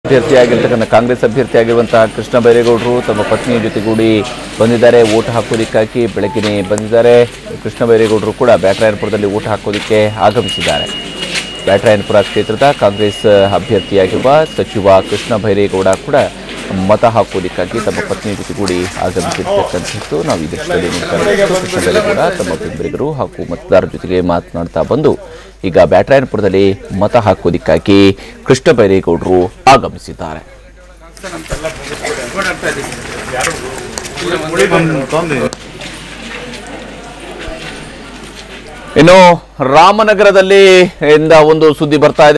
ಅಭ್ಯರ್ಥಿಯಾಗಿರ್ತಕ್ಕಂಥ ಕಾಂಗ್ರೆಸ್ ಅಭ್ಯರ್ಥಿಯಾಗಿರುವಂತಹ ಕೃಷ್ಣ ಬೈರೇಗೌಡರು ತಮ್ಮ ಪತ್ನಿಯ ಜೊತೆಗೂಡಿ ಬಂದಿದ್ದಾರೆ ಓಟ್ ಹಾಕೋದಕ್ಕಾಗಿ ಬೆಳಗ್ಗೆನೇ ಬಂದಿದ್ದಾರೆ ಕೃಷ್ಣ ಬೈರೇಗೌಡರು ಕೂಡ ಬ್ಯಾಟರಾಯನಪುರದಲ್ಲಿ ಓಟ್ ಹಾಕೋದಕ್ಕೆ ಆಗಮಿಸಿದ್ದಾರೆ ಬ್ಯಾಟರಾಯನಪುರ ಕ್ಷೇತ್ರದ ಕಾಂಗ್ರೆಸ್ ಅಭ್ಯರ್ಥಿಯಾಗಿರುವ ಸಚಿವ ಕೃಷ್ಣ ಬೈರೇಗೌಡ ಕೂಡ ಮತ ಹಾಕೋದಕ್ಕಾಗಿ ತಮ್ಮ ಪತ್ನಿಯ ಜೊತೆಗೂಡಿ ಆಗಮಿಸಿರ್ತಕ್ಕಂಥದ್ದು ನಾವು ಈ ದೃಶ್ಯದಲ್ಲಿ ನೋಡ್ತಾ ಇರೋದು ಕೃಷ್ಣ ಬೈರೇಗೌಡ ತಮ್ಮ ಬೆಂಬಲಿಗರು ಹಾಗೂ ಮತದಾರರ ಜೊತೆಗೆ ಮಾತನಾಡ್ತಾ ಬಂದು ಈಗ ಬ್ಯಾಟರಾಯನಪುರದಲ್ಲಿ ಮತ ಹಾಕೋದಕ್ಕಾಗಿ ಕೃಷ್ಣ ಬೈರೇಗೌಡರು ಆಗಮಿಸಿದ್ದಾರೆ ಇನ್ನು ರಾಮನಗರದಲ್ಲಿ ಇಂದ ಒಂದು ಸುದ್ದಿ ಬರ್ತಾ ಇದೆ